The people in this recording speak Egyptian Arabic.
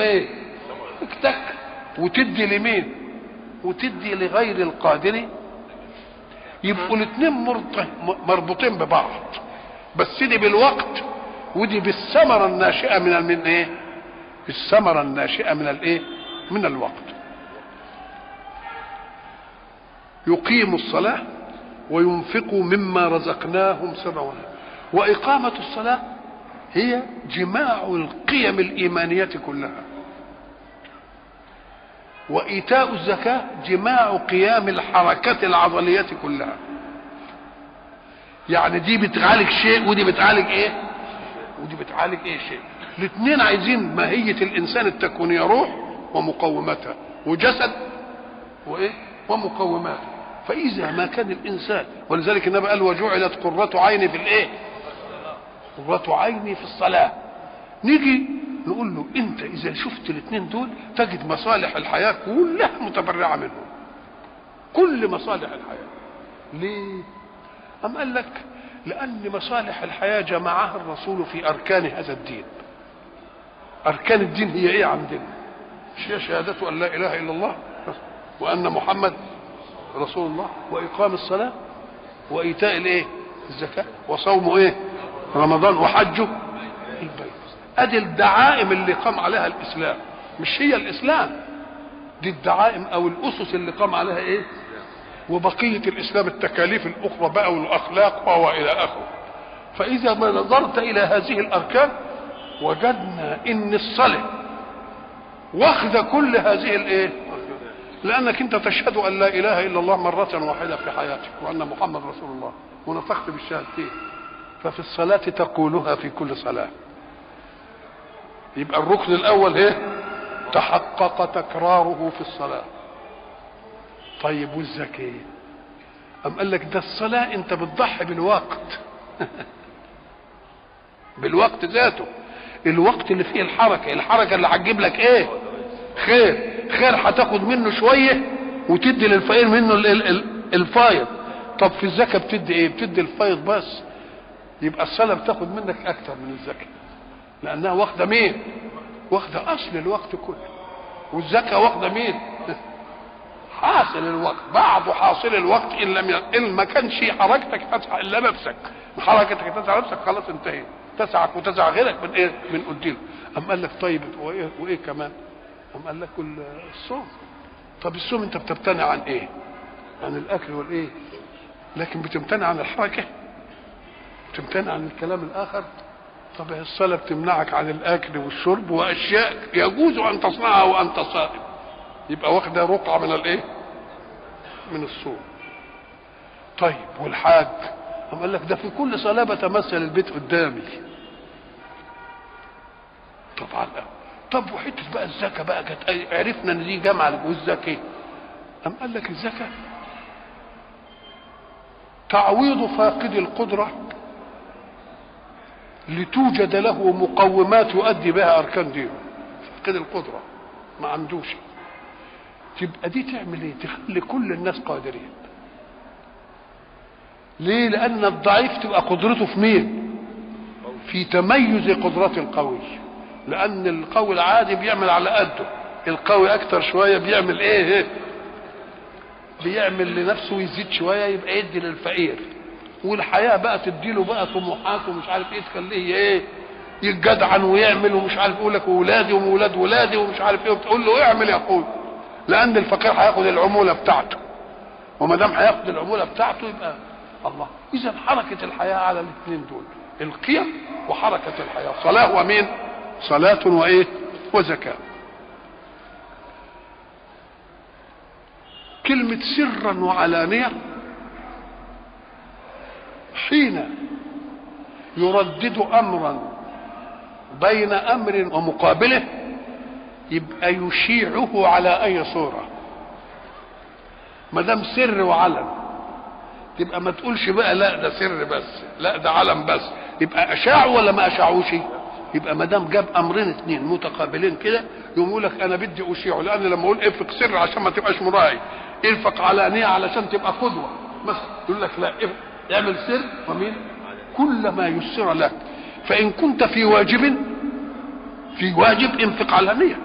ايه اكتك وتدي لمين وتدي لغير القادر يبقوا الاثنين مربوطين ببعض بس دي بالوقت ودي بالثمرة الناشئة من من ايه الثمرة الناشئة من الايه من الوقت يقيم الصلاة وينفقوا مما رزقناهم سرا وإقامة الصلاة هي جماع القيم الإيمانية كلها وإيتاء الزكاة جماع قيام الحركات العضلية كلها يعني دي بتعالج شيء ودي بتعالج ايه ودي بتعالج ايه شيء الاثنين عايزين ماهية الإنسان التكوينية روح ومقوماتها وجسد وايه ومقوماته فإذا ما كان الإنسان ولذلك النبي قال وجعلت قرة عيني في الإيه؟ قرة عيني في الصلاة نيجي نقول له أنت إذا شفت الاثنين دول تجد مصالح الحياة كلها متبرعة منهم كل مصالح الحياة ليه؟ أم قال لك لأن مصالح الحياة جمعها الرسول في أركان هذا الدين أركان الدين هي إيه عندنا؟ هي شهادة أن لا إله إلا الله وأن محمد رسول الله واقام الصلاه وايتاء الايه الزكاه وصوم ايه رمضان وحجه البيت ادي الدعائم اللي قام عليها الاسلام مش هي الاسلام دي الدعائم او الاسس اللي قام عليها ايه وبقيه الاسلام التكاليف الاخرى بقى والاخلاق وهو الى اخره فاذا ما نظرت الى هذه الاركان وجدنا ان الصلاه واخذه كل هذه الايه لانك انت تشهد ان لا اله الا الله مره واحده في حياتك وان محمد رسول الله ونطقت بالشهادتين ففي الصلاه تقولها في كل صلاه يبقى الركن الاول ايه تحقق تكراره في الصلاه طيب والزكاه أم قال لك ده الصلاة أنت بتضحي بالوقت بالوقت ذاته الوقت اللي فيه الحركة الحركة اللي هتجيب لك ايه خير خير هتاخد منه شويه وتدي للفقير منه الفايض طب في الزكاه بتدي ايه بتدي الفايض بس يبقى الصلاه بتاخد منك اكتر من الزكاه لانها واخده مين واخده اصل الوقت كله والزكاه واخده مين حاصل الوقت بعض حاصل الوقت ان لم ي... ان ما كانش حركتك تسعى الا نفسك حركتك تسعى نفسك خلاص انتهيت تسعك وتسعى غيرك من ايه من قديم ام قال لك طيب وايه وايه كمان أم قال لك الصوم طب الصوم انت بتمتنع عن ايه عن الاكل والايه لكن بتمتنع عن الحركه بتمتنع عن الكلام الاخر طب الصلاة بتمنعك عن الأكل والشرب وأشياء يجوز أن تصنعها وأنت صائم يبقى واخدة رقعة من الإيه؟ من الصوم. طيب والحاج؟ أم قال لك ده في كل صلاة بتمثل البيت قدامي. طبعا طب وحته بقى الزكاه بقى كانت عرفنا ان دي جامعه والزكاه أم قال لك الزكاه تعويض فاقد القدره لتوجد له مقومات يؤدي بها اركان دينه فاقد القدره ما عندوش تبقى دي تعمل ايه تخلي كل الناس قادرين ليه لان الضعيف تبقى قدرته في مين في تميز قدرات القوي لان القوي العادي بيعمل على قده القوي اكتر شويه بيعمل ايه بيعمل لنفسه ويزيد شويه يبقى يدي للفقير والحياه بقى تديله بقى طموحات ومش عارف ايه تخليه ايه يتجدعن ويعمل ومش عارف يقول لك ولادي وولاد ولادي ومش عارف ايه وتقول له اعمل يا اخوي لان الفقير هياخد العموله بتاعته وما دام هياخد العموله بتاعته يبقى الله اذا حركه الحياه على الاثنين دول القيم وحركه الحياه صلاه ومين صلاه وايه وزكاه كلمه سرا وعلانيه حين يردد امرا بين امر ومقابله يبقى يشيعه على اي صوره ما دام سر وعلن تبقى ما تقولش بقى لا ده سر بس لا ده علم بس يبقى اشاعوا ولا ما اشاعوش يبقى ما دام جاب امرين اثنين متقابلين كده يقوم يقول لك انا بدي اشيعه لان لما اقول انفق سر عشان ما تبقاش مراعي انفق علانيه علشان تبقى قدوه مثلا يقول لك لا اعمل سر ومين كل ما يسر لك فان كنت في واجب في واجب انفق علانيه